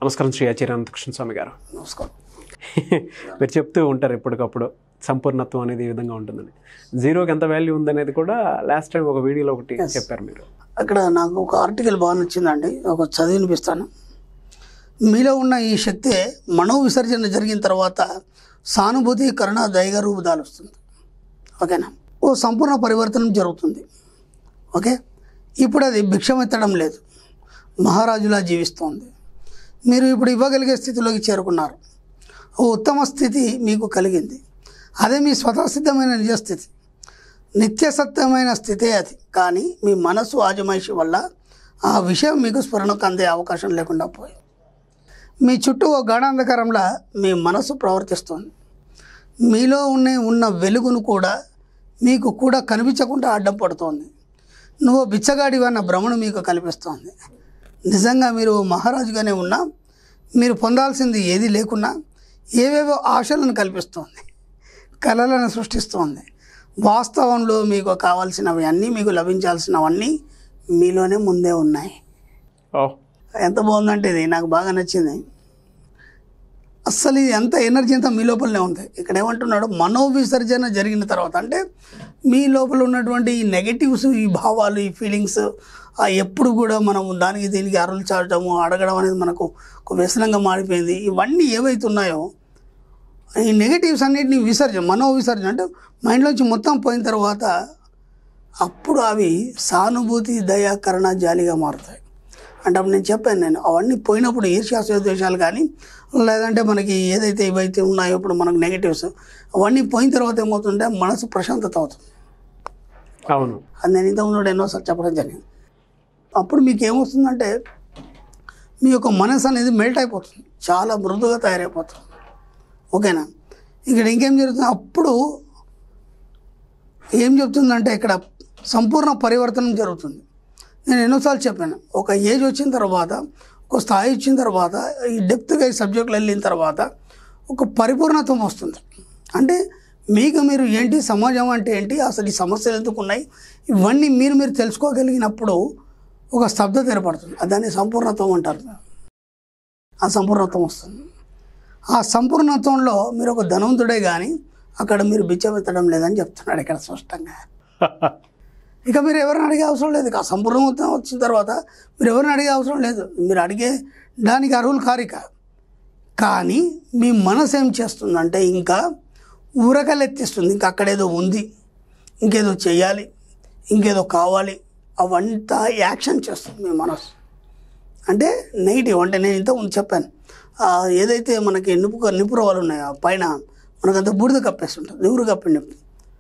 నమస్కారం శ్రీ ఆచార్య అనంతకృష్ణ స్వామి గారు నమస్కారం మీరు చెప్తూ ఉంటారు ఎప్పటికప్పుడు సంపూర్ణత్వం అనేది ఈ విధంగా ఉంటుందని జీరోకి ఎంత వాల్యూ ఉందనేది కూడా లాస్ట్ టైం ఒక వీడియోలో ఒకటి చెప్పారు మీరు అక్కడ నాకు ఒక ఆర్టికల్ బాగా నచ్చిందండి ఒక చదివి వినిపిస్తాను మీలో ఉన్న ఈ శక్తి మనో విసర్జన జరిగిన తర్వాత సానుభూతి కరుణ దయగా రూపుదాలు వస్తుంది ఓకేనా ఓ సంపూర్ణ పరివర్తనం జరుగుతుంది ఓకే ఇప్పుడు అది భిక్షమెత్తడం లేదు మహారాజులా జీవిస్తోంది మీరు ఇప్పుడు ఇవ్వగలిగే స్థితిలోకి చేరుకున్నారు ఓ ఉత్తమ స్థితి మీకు కలిగింది అదే మీ స్వతసిద్ధమైన నిజస్థితి నిత్య సత్యమైన స్థితే అది కానీ మీ మనసు ఆజమాయిషి వల్ల ఆ విషయం మీకు స్ఫురణకు అందే అవకాశం లేకుండా పోయింది మీ చుట్టూ ఓ గాఢాంధకారంలా మీ మనసు ప్రవర్తిస్తుంది మీలో ఉన్న ఉన్న వెలుగును కూడా మీకు కూడా కనిపించకుండా అడ్డం పడుతోంది నువ్వు బిచ్చగాడివి అన్న భ్రమను మీకు కల్పిస్తోంది నిజంగా మీరు ఓ మహారాజుగానే ఉన్నా మీరు పొందాల్సింది ఏది లేకున్నా ఏవేవో ఆశలను కల్పిస్తోంది కళలను సృష్టిస్తోంది వాస్తవంలో మీకు కావాల్సినవి అన్నీ మీకు లభించాల్సినవన్నీ మీలోనే ముందే ఉన్నాయి ఓ ఎంత బాగుందంటే ఇది నాకు బాగా నచ్చింది అస్సలు ఇది ఎంత ఎనర్జీ అంతా మీ లోపలనే ఉంది ఇక్కడ ఏమంటున్నాడు మనోవిసర్జన జరిగిన తర్వాత అంటే మీ లోపల ఉన్నటువంటి ఈ నెగటివ్స్ ఈ భావాలు ఈ ఫీలింగ్స్ ఆ ఎప్పుడు కూడా మనం దానికి దీనికి అరులు చాటము అడగడం అనేది మనకు ఒక వ్యసనంగా మారిపోయింది ఇవన్నీ ఏవైతే ఉన్నాయో ఈ నెగటివ్స్ అన్నిటిని విసర్జన మనో విసర్జన అంటే మైండ్లోంచి మొత్తం పోయిన తర్వాత అప్పుడు అవి సానుభూతి దయ కరుణ జాలిగా మారుతాయి అంటే అప్పుడు నేను చెప్పాను నేను అవన్నీ పోయినప్పుడు ఈర్ష్యాసోద్వేషాలు కానీ లేదంటే మనకి ఏదైతే ఇవైతే ఉన్నాయో ఇప్పుడు మనకు నెగటివ్స్ అవన్నీ పోయిన తర్వాత ఏమవుతుంటే మనసు ప్రశాంతత అవుతుంది అవును అది నేను ఇంతకుముందు ఎన్నోసార్లు చెప్పడం జరిగింది అప్పుడు మీకు ఏమొస్తుందంటే మీ యొక్క మనసు అనేది మెల్ట్ అయిపోతుంది చాలా మృదుగా తయారైపోతుంది ఓకేనా ఇక్కడ ఇంకేం జరుగుతుంది అప్పుడు ఏం చెప్తుందంటే ఇక్కడ సంపూర్ణ పరివర్తనం జరుగుతుంది నేను ఎన్నోసార్లు చెప్పాను ఒక ఏజ్ వచ్చిన తర్వాత ఒక స్థాయి వచ్చిన తర్వాత ఈ డెప్త్గా ఈ సబ్జెక్టులు వెళ్ళిన తర్వాత ఒక పరిపూర్ణత్వం వస్తుంది అంటే మీకు మీరు ఏంటి సమాజం అంటే ఏంటి అసలు ఈ సమస్యలు ఎందుకు ఉన్నాయి ఇవన్నీ మీరు మీరు తెలుసుకోగలిగినప్పుడు ఒక స్తబ్దత ఏర్పడుతుంది దాన్ని సంపూర్ణత్వం అంటారు ఆ సంపూర్ణత్వం వస్తుంది ఆ సంపూర్ణత్వంలో మీరు ఒక ధనవంతుడే కానీ అక్కడ మీరు బిచ్చమెత్తడం లేదని చెప్తున్నాడు ఇక్కడ స్పష్టంగా ఇక మీరు ఎవరిని అడిగే అవసరం లేదు ఇక ఆ సంపూర్ణత్వం వచ్చిన తర్వాత మీరు ఎవరిని అడిగే అవసరం లేదు మీరు అడిగే దానికి అర్హులు కారిక కానీ మీ మనసు ఏం చేస్తుందంటే ఇంకా ఊరకలెత్తిస్తుంది ఇంకా అక్కడేదో ఉంది ఇంకేదో చేయాలి ఇంకేదో కావాలి అవంతా యాక్షన్ చేస్తుంది మీ మనసు అంటే నెగిటివ్ అంటే నేను ఇంతకుముందు చెప్పాను ఆ, ఏదైతే మనకి నిప్పు నిపురవాలు ఉన్నాయో ఆ పైన మనకంత బూడిద కప్పేస్తుంటుంది నివురు కప్పి నిప్పు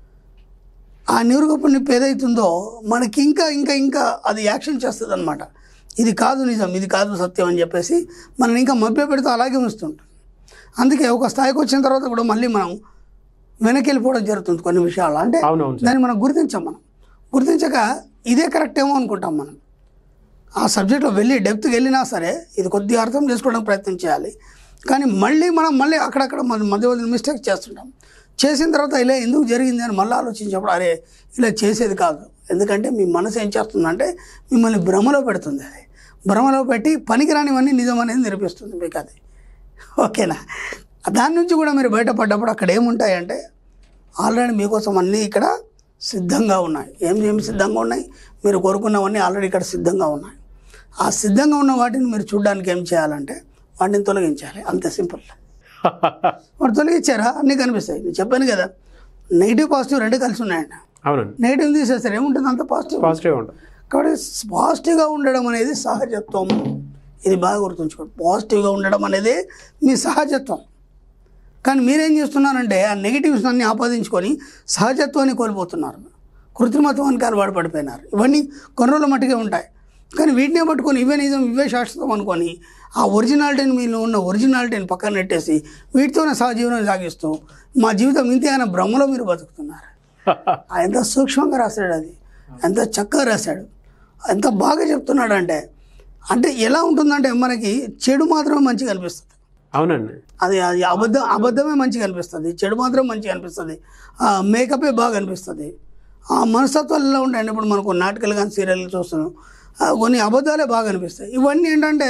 ఆ నివురు కప్పు నిప్పు ఏదైతుందో మనకి ఇంకా ఇంకా ఇంకా అది యాక్షన్ చేస్తుంది అనమాట ఇది కాదు నిజం ఇది కాదు సత్యం అని చెప్పేసి మనం ఇంకా మభ్య పెడుతూ అలాగే ఉంచుతుంటాం అందుకే ఒక స్థాయికి వచ్చిన తర్వాత కూడా మళ్ళీ మనం వెనక్కి వెళ్ళిపోవడం జరుగుతుంది కొన్ని విషయాలు అంటే అవునవును సార్ దాన్ని మనం గుర్తించాం మనం గుర్తించక ఇదే కరెక్ట్ ఏమో అనుకుంటాం మనం ఆ సబ్జెక్ట్లో వెళ్ళి డెప్త్కి వెళ్ళినా సరే ఇది కొద్దిగా అర్థం చేసుకోవడానికి ప్రయత్నం చేయాలి కానీ మళ్ళీ మనం మళ్ళీ అక్కడక్కడ మన మధ్య మధ్య మిస్టేక్ చేస్తుంటాం చేసిన తర్వాత ఇలా ఎందుకు జరిగింది అని మళ్ళీ ఆలోచించినప్పుడు అరే ఇలా చేసేది కాదు ఎందుకంటే మీ మనసు ఏం చేస్తుందంటే మిమ్మల్ని భ్రమలో పెడుతుంది అది భ్రమలో పెట్టి పనికిరానివన్నీ నిజం అనేది నిరూపిస్తుంది మీకు అది ఓకేనా దాని నుంచి కూడా మీరు బయటపడ్డప్పుడు అక్కడ ఏముంటాయంటే ఆల్రెడీ మీకోసం అన్నీ ఇక్కడ సిద్ధంగా ఉన్నాయి ఏం ఏం సిద్ధంగా ఉన్నాయి మీరు కోరుకున్నవన్నీ ఆల్రెడీ ఇక్కడ సిద్ధంగా ఉన్నాయి ఆ సిద్ధంగా ఉన్న వాటిని మీరు చూడడానికి ఏం చేయాలంటే వాటిని తొలగించాలి అంతే సింపుల్ వాడు తొలగించారా అన్నీ కనిపిస్తాయి నేను చెప్పాను కదా నెగిటివ్ పాజిటివ్ రెండు కలిసి ఉన్నాయండి అవునండి నెగిటివ్ తీసేస్తారు ఏముంటుంది అంత పాజిటివ్ పాజిటివ్ ఉంటుంది కాబట్టి పాజిటివ్గా ఉండడం అనేది సహజత్వం ఇది బాగా గుర్తుంచుకోండి పాజిటివ్గా ఉండడం అనేది మీ సహజత్వం కానీ మీరేం చేస్తున్నారంటే ఆ నెగిటివ్స్ అన్ని ఆపాదించుకొని సహజత్వాన్ని కోల్పోతున్నారు కృత్రిమత్వానికి అలవాటు పడిపోయినారు ఇవన్నీ కొన్ని రోజుల మట్టుకే ఉంటాయి కానీ వీటినే పట్టుకొని ఇవే నిజం ఇవే శాశ్వతం అనుకొని ఆ ఒరిజినాలిటీని మీలో ఉన్న ఒరిజినాలిటీని పక్కన నెట్టేసి వీటితోనే సహజీవనం సాగిస్తూ మా జీవితం ఇంతే అనే భ్రమలో మీరు బతుకుతున్నారు ఆ ఎంత సూక్ష్మంగా రాశాడు అది ఎంత చక్కగా రాశాడు ఎంత బాగా చెప్తున్నాడు అంటే అంటే ఎలా ఉంటుందంటే మనకి చెడు మాత్రమే మంచిగా అనిపిస్తుంది అవునండి అది అది అబద్ధం అబద్ధమే మంచిగా అనిపిస్తుంది చెడు మాత్రం మంచిగా అనిపిస్తుంది ఆ మేకపే బాగా అనిపిస్తుంది ఆ మనస్తత్వాలు ఎలా ఉంటాయండి ఇప్పుడు మనకు నాటకాలు కానీ సీరియల్ చూస్తున్నాం ఆ కొన్ని అబద్ధాలే బాగా అనిపిస్తాయి ఇవన్నీ ఏంటంటే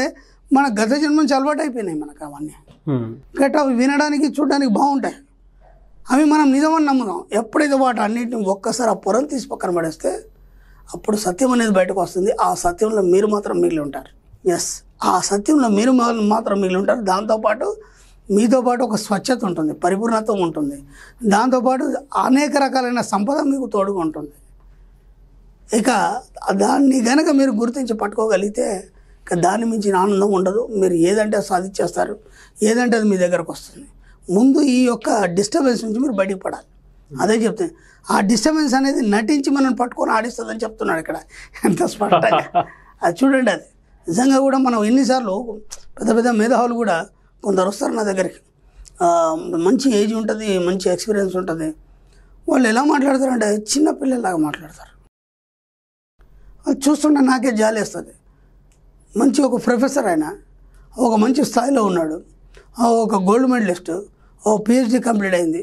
మన గత జన్మ నుంచి అలవాటు అయిపోయినాయి మనకు అవన్నీ ఉమ్. గట్ట అవి వినడానికి చూడడానికి బాగుంటాయి అవి మనం నిజమని నమ్ముదాం ఎప్పుడైతే వాటి అన్నిటిని ఒక్కసారి ఆ పొరం తీసి పక్కన పడేస్తే అప్పుడు సత్యం అనేది బయటకు వస్తుంది ఆ సత్యంలో మీరు మాత్రం మిగిలి ఉంటారు ఎస్ ఆ సత్యంలో మీరు మా- మాత్రం మిగిలి ఉంటారు దాంతోపాటు మీతో పాటు ఒక స్వచ్ఛత ఉంటుంది పరిపూర్ణత్వం ఉంటుంది దాంతోపాటు అనేక రకాలైన సంపద మీకు తోడుగా ఉంటుంది ఇక దాన్ని గనక మీరు గుర్తించి పట్టుకోగలిగితే ఇక దాన్ని మించిన ఆనందం ఉండదు మీరు ఏదంటే అది సాధించేస్తారు ఏదంటే అది మీ దగ్గరకు వస్తుంది ముందు ఈ యొక్క డిస్టర్బెన్స్ నుంచి మీరు బయటికి పడాలి అదే చెప్తాను ఆ డిస్టర్బెన్స్ అనేది నటించి మనం పట్టుకొని ఆడిస్తుందని చెప్తున్నాడు ఇక్కడ ఎంత స్పష్టంగా అది చూడండి అది నిజంగా కూడా మనం ఎన్నిసార్లు పెద్ద పెద్ద మేధావులు కూడా కొందరు వస్తారు నా దగ్గరికి ఆ, మంచి ఏజ్ ఉంటుంది మంచి ఎక్స్పీరియన్స్ ఉంటుంది వాళ్ళు ఎలా మాట్లాడతారంటే చిన్న పిల్లలాగా మాట్లాడతారు అది చూస్తుంటే నాకే జాలి వేస్తుంది మంచి ఒక ప్రొఫెసర్ ఆయన ఒక మంచి స్థాయిలో ఉన్నాడు ఆ ఒక గోల్డ్ మెడలిస్ట్ ఓ పిహెచ్డి కంప్లీట్ అయింది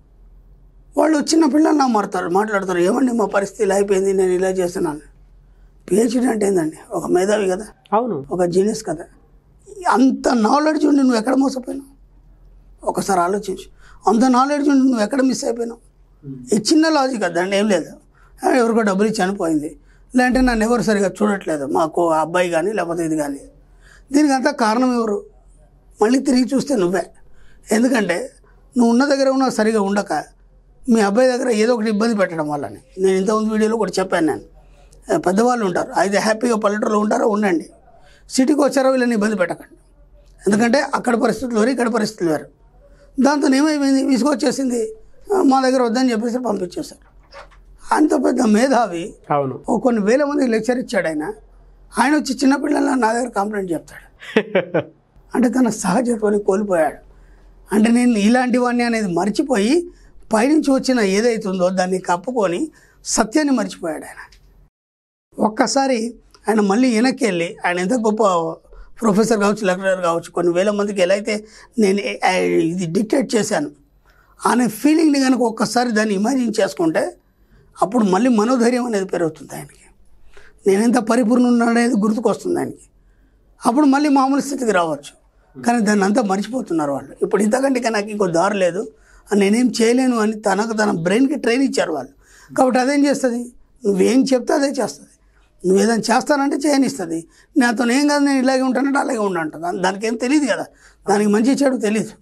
వాళ్ళు చిన్న పిల్లల్లా మారుతారు మాట్లాడతారు ఏమండి మా పరిస్థితి ఇలా అయిపోయింది నేను ఇలా చేస్తున్నాను పిహెచ్డి అంటే ఏందండి ఒక మేధావి కదా అవును ఒక జీనియస్ కదా అంత నాలెడ్జ్ ఉండి నువ్వు ఎక్కడ మోసపోయినావు ఒకసారి ఆలోచించు అంత నాలెడ్జ్ ఉండి నువ్వు ఎక్కడ మిస్ అయిపోయినావు ఈ చిన్న లాజిక్ దాన్ని ఏం లేదు ఆ, ఎవరికో డబ్బులు ఇచ్చి చనిపోయింది లేదంటే నన్ను ఎవరు సరిగా చూడట్లేదు మాకు ఆ అబ్బాయి కానీ లేకపోతే ఇది కానీ దీనికి అంతా కారణం ఎవరు మళ్ళీ తిరిగి చూస్తే నువ్వే ఎందుకంటే నువ్వు ఉన్న దగ్గర ఉన్న సరిగా ఉండక మీ అబ్బాయి దగ్గర ఏదో ఒకటి ఇబ్బంది పెట్టడం వల్లని నేను ఇంతకుముందు వీడియోలో కూడా చెప్పాను నేను ఆ, పెద్దవాళ్ళు ఉంటారు అయితే హ్యాపీగా పల్లెటూరులో ఉంటారో ఉండండి సిటీకి వచ్చారో వీళ్ళని ఇబ్బంది పెట్టకండి ఎందుకంటే అక్కడ పరిస్థితులు వేరు ఇక్కడ పరిస్థితులు వేరు దాంతో ఏమైపోయింది విసుగొచ్చేసింది ఆ, మా దగ్గర వద్దని చెప్పేసి పంపించేశారు అంత పెద్ద మేధావి అవును ఓ కొన్ని వేల మందికి లెక్చర్ ఇచ్చాడు ఆయన ఆయన వచ్చి చిన్నపిల్లల నా దగ్గర కంప్లైంట్ చెప్తాడు అంటే తన సహజత్వాన్ని కోల్పోయాడు అంటే నేను ఇలాంటివన్నీ అనేది మర్చిపోయి పైనుంచి వచ్చిన ఏదైతుందో దాన్ని కప్పుకొని సత్యాన్ని మర్చిపోయాడు ఆయన ఒక్కసారి ఆయన మళ్ళీ వెనక్కి వెళ్ళి ఆయన ఎంత గొప్ప ప్రొఫెసర్ కావచ్చు లెక్చరర్ కావచ్చు కొన్ని వేల మందికి ఎలా అయితే నేను ఏ- ఆ ఇది డిక్టేట్ చేశాను అనే ఫీలింగ్ని కనుక ఒక్కసారి దాన్ని ఇమాజిన్ చేసుకుంటే అప్పుడు మళ్ళీ మనోధైర్యం అనేది పెరుగుతుంది ఆయనకి నేను ఎంత పరిపూర్ణ అనేది గుర్తుకొస్తుంది ఆయనకి అప్పుడు మళ్ళీ మామూలు స్థితికి రావచ్చు కానీ దాన్ని అంతా మర్చిపోతున్నారు వాళ్ళు ఇప్పుడు ఇంతకంటే ఇక నాకు ఇంకో దారి లేదు నేనేం చేయలేను అని తనకు తన బ్రెయిన్కి ట్రైన్ ఇచ్చారు వాళ్ళు కాబట్టి అదేం చేస్తుంది నువ్వేం చెప్తే అదే చేస్తుంది నువ్వు ఏదైనా చేస్తానంటే చేయనిస్తుంది నాతో ఏం కాదు నేను ఇలాగే ఉంటానంటే అలాగే ఉండంటుంది దానికి ఏం తెలియదు కదా దానికి మంచి చెడు తెలియదు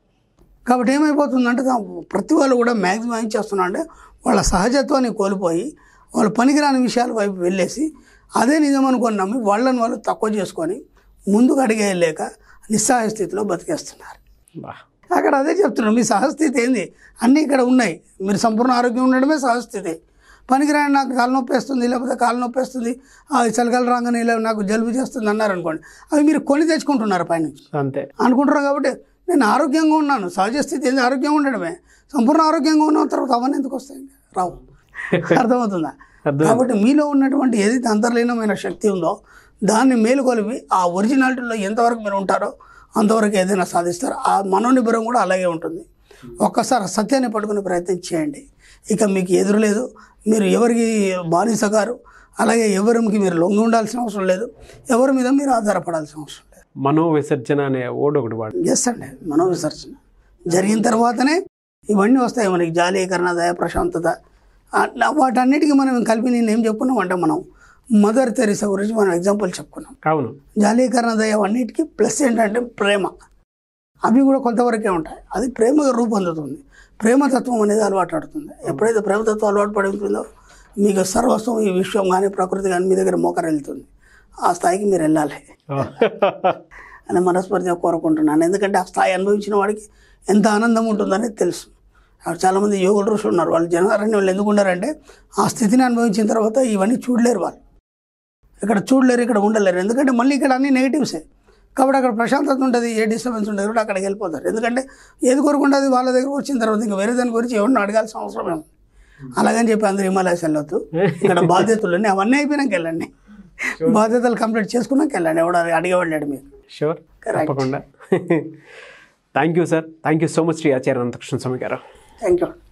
కాబట్టి ఏమైపోతుందంటే దా- ప్రతి వాళ్ళు కూడా మ్యాక్సిమం ఏం చేస్తున్నా అంటే వాళ్ళ సహజత్వాన్ని కోల్పోయి వాళ్ళ పనికిరాని విషయాల వైపు వెళ్ళేసి అదే నిజం అనుకొని నమ్మి వాళ్ళని వాళ్ళు తక్కువ చేసుకొని ముందుకు అడిగే లేక నిస్సహాయ స్థితిలో బతికేస్తున్నారు బా అక్కడ అదే చెప్తున్నాను మీ సహస్థితి ఏంది అన్నీ ఇక్కడ ఉన్నాయి మీరు సంపూర్ణ ఆరోగ్యం ఉండడమే సహస్థితి పనికిరాని నాకు కాలు నొప్పి వేస్తుంది లేకపోతే కాలు నొప్పి వేస్తుంది ఆ చలికాలు రాగానే ఇలా నాకు జలుబు చేస్తుంది అన్నారు అనుకోండి అవి మీరు కొని తెచ్చుకుంటున్నారు పైనుంచి అంతే అనుకుంటారు కాబట్టి నేను ఆరోగ్యంగా ఉన్నాను సహజ స్థితి ఏంది ఆరోగ్యంగా ఉండడమే సంపూర్ణ ఆరోగ్యంగా ఉన్న తర్వాత అవన్నీ ఎందుకు వస్తాయి రావు అర్థమవుతుందా అర్థం కాబట్టి మీలో ఉన్నటువంటి ఏదైతే అంతర్లీనమైన శక్తి ఉందో దాన్ని మేలుకొలిపి ఆ ఒరిజినాలిటీలో ఎంతవరకు మీరు ఉంటారో అంతవరకు ఏదైనా సాధిస్తారు ఆ మనోనిబరం కూడా అలాగే ఉంటుంది ఒక్కసారి ఆ సత్యాన్ని పట్టుకునే ప్రయత్నం చేయండి ఇక మీకు ఎదురు లేదు మీరు ఎవరికి బానిస గారు అలాగే ఎవరికి మీరు లొంగి ఉండాల్సిన అవసరం లేదు ఎవరి మీద మీరు ఆధారపడాల్సిన అవసరం లేదు మనో విసర్జన అనే ఓడి ఒకటి వాడు ఎస్ అండి మనోవిసర్జన జరిగిన తర్వాతనే ఇవన్నీ వస్తాయి మనకి జాలీకరణ దయ ప్రశాంతత ఆ- వాటన్నిటికీ మనం కలిపి నేను ఏం చెప్పుకున్నాం అంటే మనం మదర్ తెరీసా గురించి మనం ఎగ్జాంపుల్ చెప్పుకున్నాం అవును జాలీకరణ దయ అన్నిటికీ ప్లస్ ఏంటంటే ప్రేమ అవి కూడా కొంతవరకే ఉంటాయి అది ప్రేమగా రూపొందుతుంది ప్రేమతత్వం అనేది అలవాటు పడుతుంది ఎప్పుడైతే ప్రేమతత్వం అలవాటు పడి ఉంటుందో మీకు సర్వస్వం ఈ విశ్వం కానీ ప్రకృతి కానీ మీ దగ్గర మోకరెళ్తుంది ఆ స్థాయికి మీరు వెళ్ళాలి అని మనస్ఫూర్తిగా కోరుకుంటున్నాను ఎందుకంటే ఆ స్థాయి అనుభవించిన వాడికి ఎంత ఆనందం ఉంటుందనేది తెలుసు అక్కడ చాలామంది యోగుల ఋషులు ఉన్నారు వాళ్ళు జనారణ్యం వాళ్ళు ఎందుకు ఉన్నారంటే ఆ స్థితిని అనుభవించిన తర్వాత ఇవన్నీ చూడలేరు వాళ్ళు ఇక్కడ చూడలేరు ఇక్కడ ఉండలేరు ఎందుకంటే మళ్ళీ ఇక్కడ అన్ని నెగిటివ్సే కాబట్టి అక్కడ ప్రశాంతత ఉంటుంది ఏ డిస్టర్బెన్స్ ఉండదు కూడా అక్కడికి వెళ్ళిపోతారు ఎందుకంటే ఏది కోరుకుంటుంది వాళ్ళ దగ్గరకు వచ్చిన తర్వాత ఇంకా వేరే దాని గురించి ఎవరిని అడగాల్సిన అవసరం ఏమి అలాగని చెప్పి అందరు హిమాలయాస్ వెళ్ళొద్దు ఇక్కడ బాధ్యతలు అవన్నీ అయిపోయినాక వెళ్ళండి బాధ్యతలు కంప్లీట్ చేసుకున్నాక వెళ్ళండి ఎవడు అడిగేవాళ్ళు లేడు మీరు షూర్ Correct. తప్పకుండా thank you sir thank you so much Shri Acharya Anantakrishna Swami గారు థ్యాంక్ యూ